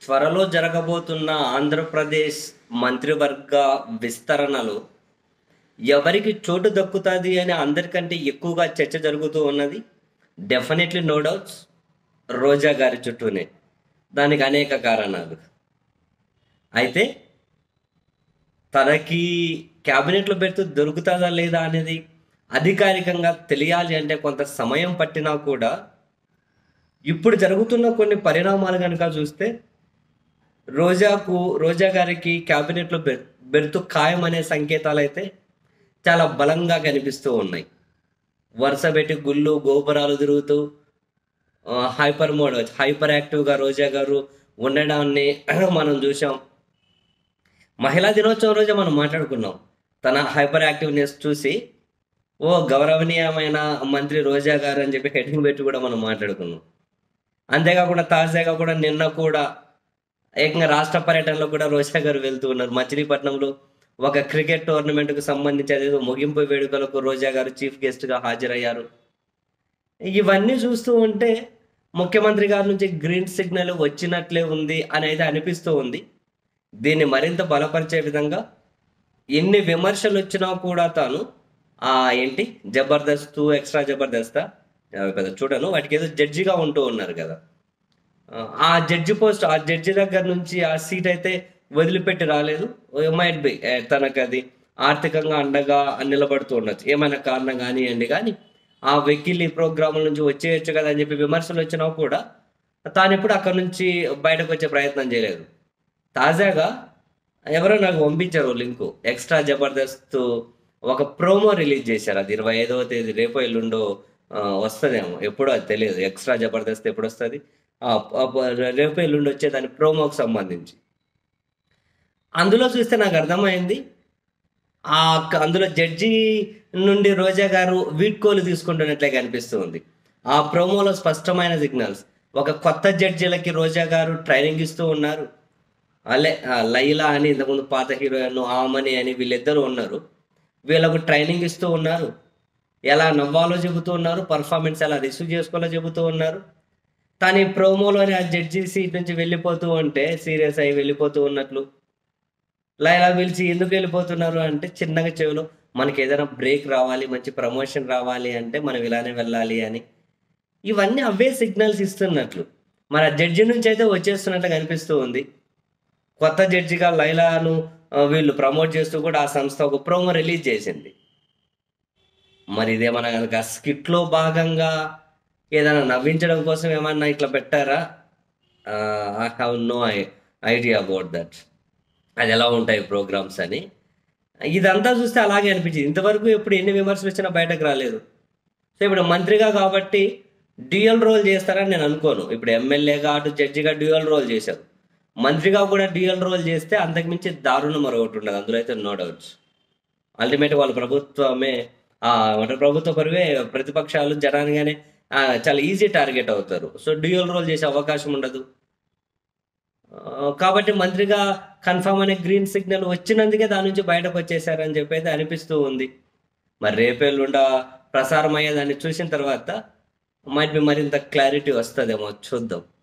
త్వరలో జరగబోతున్న ఆంధ్రప్రదేశ్ మంత్రివర్గ విస్తరణలో ఎవరికి చోటు దక్కుతుంది అని అందరికంటే ఎక్కువగా చర్చ జరుగుతూ ఉన్నది డెఫినెట్లీ నో డౌట్స్ రోజా గారి చుట్టూనే దానికి అనేక కారణాలు అయితే తనకి క్యాబినెట్లో పెడుతూ దొరుకుతుందా లేదా అనేది అధికారికంగా తెలియాలి అంటే కొంత సమయం పట్టినా కూడా ఇప్పుడు జరుగుతున్న కొన్ని పరిణామాలు కనుక చూస్తే రోజాకు రోజా గారికి క్యాబినెట్లో బె బెర్తు ఖాయం అనే సంకేతాలు అయితే చాలా బలంగా కనిపిస్తూ ఉన్నాయి వరుస పెట్టి గుళ్ళు గోపురాలు తిరుగుతూ ఆ, హైపర్ మోడ్ హైపర్ యాక్టివ్గా రోజా గారు ఉండడాన్ని మనం చూసాం మహిళా దినోత్సవం రోజే మనం మాట్లాడుకున్నాం తన హైపర్ యాక్టివ్నెస్ చూసి ఓ గౌరవనీయమైన మంత్రి రోజా గారు అని చెప్పి హెడ్డింగ్ పెట్టి కూడా మనం మాట్లాడుకున్నాం అంతేకాకుండా తాజాగా కూడా నిన్న కూడా ఏకంగా రాష్ట్ర పర్యటనలో కూడా రోజా గారు వెళ్తూ ఉన్నారు మచిలీపట్నంలో ఒక క్రికెట్ టోర్నమెంట్కు సంబంధించి అదేదో ముగింపు వేడుకలకు రోజా గారు చీఫ్ గెస్ట్గా హాజరయ్యారు ఇవన్నీ చూస్తూ ఉంటే ముఖ్యమంత్రి గారి నుంచి గ్రీన్ సిగ్నల్ వచ్చినట్లే ఉంది అని అయితే అనిపిస్తూ ఉంది దీన్ని మరింత బలపరిచే విధంగా ఎన్ని విమర్శలు వచ్చినా కూడా తాను ఆ ఏంటి జబర్దస్త్ ఎక్స్ట్రా జబర్దస్త్ పెద్ద చూడను వాటికి ఏదో జడ్జిగా ఉంటూ ఉన్నారు కదా ఆ, ఆ జడ్జి పోస్ట్ ఆ జడ్జి దగ్గర నుంచి ఆ సీట్ అయితే వదిలిపెట్టి రాలేదు మైట్ బి తనకు అది ఆర్థికంగా అండగా నిలబడుతూ ఉండొచ్చు ఏమైనా కారణం కానివ్వండి కానీ ఆ వెకిలి ప్రోగ్రాముల నుంచి వచ్చేయచ్చు కదా అని చెప్పి విమర్శలు వచ్చినా కూడా తాను ఎప్పుడు అక్కడ నుంచి బయటకు వచ్చే ప్రయత్నం చేయలేదు తాజాగా ఎవరో నాకు పంపించారు లింకు ఎక్స్ట్రా జబర్దస్త్ ఒక ప్రోమో రిలీజ్ చేశారు అది ఇరవై ఐదవ తేదీ రేపో ఎల్లుండో ఆ, వస్తుందేమో ఎప్పుడో అది తెలియదు ఎక్స్ట్రా జబర్దస్త్ ఎప్పుడు వస్తుంది ఆ, ఆ, రేపు ఎల్లుండి వచ్చే దాని ప్రోమోకి సంబంధించి అందులో చూస్తే నాకు అర్థమైంది ఆ క- అందులో జడ్జి నుండి రోజా గారు వీడ్కోలు తీసుకుంటున్నట్లే కనిపిస్తూ ఉంది ఆ ప్రోమోలో స్పష్టమైన సిగ్నల్స్ ఒక కొత్త జడ్జిలకి రోజా గారు ట్రైనింగ్ ఇస్తూ ఉన్నారు అలే ఆ లైలా అని ఇంతకుముందు పాత హీరోయిన్ ఆమని అని వీళ్ళిద్దరూ ఉన్నారు వీళ్ళకు ట్రైనింగ్ ఇస్తూ ఉన్నారు ఎలా నవ్వాలో చెబుతూ ఉన్నారు పర్ఫార్మెన్స్ ఎలా రిసీవ్ చేసుకోవాలో చెబుతూ ఉన్నారు కానీ ప్రోమోలోని ఆ జడ్జి సీట్ నుంచి వెళ్ళిపోతూ ఉంటే సీరియస్ అయి వెళ్ళిపోతూ ఉన్నట్లు లైలా పిలిచి ఎందుకు వెళ్ళిపోతున్నారు అంటే చిన్నగా చెవిలో మనకి ఏదైనా బ్రేక్ రావాలి మంచి ప్రమోషన్ రావాలి అంటే మనం ఇలానే వెళ్ళాలి అని ఇవన్నీ అవే సిగ్నల్స్ ఇస్తున్నట్లు మరి ఆ జడ్జి నుంచి అయితే వచ్చేస్తున్నట్లు కనిపిస్తూ ఉంది కొత్త జడ్జిగా లైలాను ఆ, వీళ్ళు ప్రమోట్ చేస్తూ కూడా ఆ సంస్థ ఒక ప్రోమో రిలీజ్ చేసింది మరి ఇదేమన్నా కనుక స్కిట్లో భాగంగా ఏదైనా నవ్వించడం కోసం ఏమన్నా ఇట్లా పెట్టారా I have no idea about that అది ఎలా ఉంటాయి ప్రోగ్రామ్స్ అని ఇదంతా చూస్తే అలాగే అనిపించింది ఇంతవరకు ఎప్పుడు ఎన్ని విమర్శలు వచ్చినా బయటకు రాలేదు సో ఇప్పుడు మంత్రిగా కాబట్టి డ్యూయల్ రోల్ చేస్తారని నేను అనుకోను ఇప్పుడు ఎమ్మెల్యేగా అటు జడ్జిగా డ్యూయల్ రోల్ చేశారు మంత్రిగా కూడా డ్యూయల్ రోల్ చేస్తే అంతకుమించి దారుణం మరొకటి ఉండదు అందులో అయితే నో డౌట్స్ అల్టిమేట్ వాళ్ళ ప్రభుత్వమే ఆ, అంటే ప్రభుత్వ పరువే ప్రతిపక్షాలు జనానిగానే ఆ, చాలా ఈజీ టార్గెట్ అవుతారు సో డ్యూయల్ రోల్ చేసే అవకాశం ఉండదు ఆ, కాబట్టి మంత్రిగా కన్ఫామ్ అనే గ్రీన్ సిగ్నల్ వచ్చినందుకే దాని నుంచి బయటకు వచ్చేసారని చెప్పి అయితే అనిపిస్తూ ఉంది మరి రేపేళ్ళుండా ప్రసారం అయ్యేదాన్ని చూసిన తర్వాత మైట్ బి మరింత క్లారిటీ వస్తుందేమో చూద్దాం